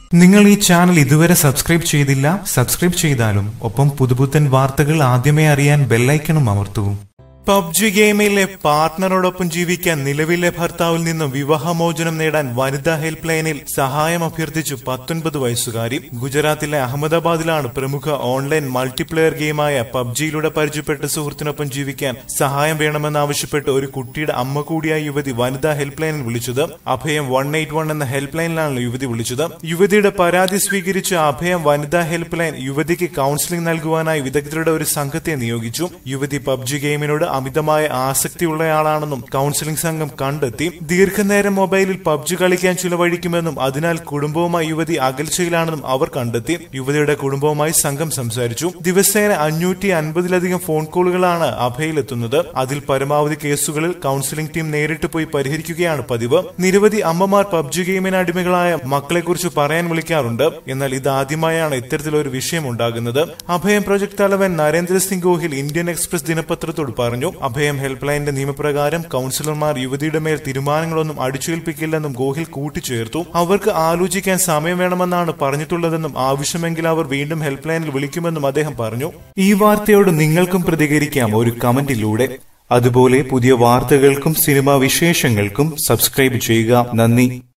നിങ്ങൾ ഈ ചാനൽ ഇതുവരെ സബ്സ്ക്രൈബ് ചെയ്തില്ല സബ്സ്ക്രൈബ് ചെയ്താലും ഒപ്പം പുതുപുത്തൻ വാർത്തകൾ ആദ്യമേ അറിയാൻ ബെല്ലൈക്കണും അമർത്തൂ പബ്ജി ഗെയിമിലെ പാർട്ട്ണറോടൊപ്പം ജീവിക്കാൻ നിലവിലെ ഭർത്താവിൽ നിന്നും വിവാഹമോചനം നേടാൻ വനിതാ ഹെൽപ്പ് ലൈനിൽ സഹായം അഭ്യർത്ഥിച്ചു പത്തൊൻപത് വയസ്സുകാരി ഗുജറാത്തിലെ അഹമ്മദാബാദിലാണ് പ്രമുഖ ഓൺലൈൻ മൾട്ടിപ്ലെയർ ഗെയിമായ പബ്ജിയിലൂടെ പരിചയപ്പെട്ട സുഹൃത്തിനൊപ്പം ജീവിക്കാൻ സഹായം വേണമെന്നാവശ്യപ്പെട്ട് ഒരു കുട്ടിയുടെ അമ്മ കൂടിയായ യുവതി വനിതാ ഹെൽപ്പ് ലൈനിൽ വിളിച്ചത് അഭയം വൺ എയ്റ്റ് വൺ എന്ന ഹെൽപ്പ് ലൈനിലാണ് യുവതി വിളിച്ചത് യുവതിയുടെ പരാതി സ്വീകരിച്ച അഭയം വനിതാ ഹെൽപ്പ് ലൈൻ യുവതിക്ക് കൌൺസിലിംഗ് നൽകുവാനായി വിദഗ്ധരുടെ ഒരു സംഘത്തെ നിയോഗിച്ചു യുവതി പബ്ജി ഗെയിമിനോട് അമിതമായ ആസക്തിയുള്ളയാളാണെന്നും കൌൺസിലിംഗ് സംഘം കണ്ടെത്തി ദീർഘനേരം മൊബൈലിൽ പബ്ജി കളിക്കാൻ ചിലവഴിക്കുമെന്നും അതിനാൽ കുടുംബവുമായി യുവതി അകൽച്ചയിലാണെന്നും അവർ കണ്ടെത്തി യുവതിയുടെ കുടുംബവുമായി സംഘം സംസാരിച്ചു ദിവസേന അഞ്ഞൂറ്റി അൻപതിലധികം ഫോൺ കോളുകളാണ് അഭയിലെത്തുന്നത് അതിൽ പരമാവധി കേസുകളിൽ കൌൺസിലിംഗ് ടീം നേരിട്ട് പോയി പരിഹരിക്കുകയാണ് പതിവ് നിരവധി അമ്മമാർ പബ്ജി ഗെയിമിന് അടിമകളായ മക്കളെക്കുറിച്ച് പറയാൻ വിളിക്കാറുണ്ട് എന്നാൽ ഇതാദ്യമായാണ് ഇത്തരത്തിലൊരു വിഷയം ഉണ്ടാകുന്നത് അഭയം പ്രൊജക്ട് തലവൻ നരേന്ദ്ര സിംഗ് ഗോഹിൽ ഇന്ത്യൻ എക്സ്പ്രസ് ദിനപത്രത്തോട് പറഞ്ഞു അഭയം ഹെൽപ്പ് ലൈനിന്റെ നിയമപ്രകാരം കൌൺസിലർമാർ യുവതിയുടെ മേൽ തീരുമാനങ്ങളൊന്നും അടിച്ചേൽപ്പിക്കില്ലെന്നും ഗോഹിൽ കൂട്ടിച്ചേർത്തു അവർക്ക് ആലോചിക്കാൻ സമയം വേണമെന്നാണ് പറഞ്ഞിട്ടുള്ളതെന്നും ആവശ്യമെങ്കിൽ അവർ വീണ്ടും ഹെൽപ്പ് ലൈനിൽ വിളിക്കുമെന്നും അദ്ദേഹം പറഞ്ഞു ഈ വാർത്തയോട് നിങ്ങൾക്കും പ്രതികരിക്കാം ഒരു കമന്റിലൂടെ അതുപോലെ പുതിയ വാർത്തകൾക്കും സിനിമാ വിശേഷങ്ങൾക്കും സബ്സ്ക്രൈബ് ചെയ്യുക നന്ദി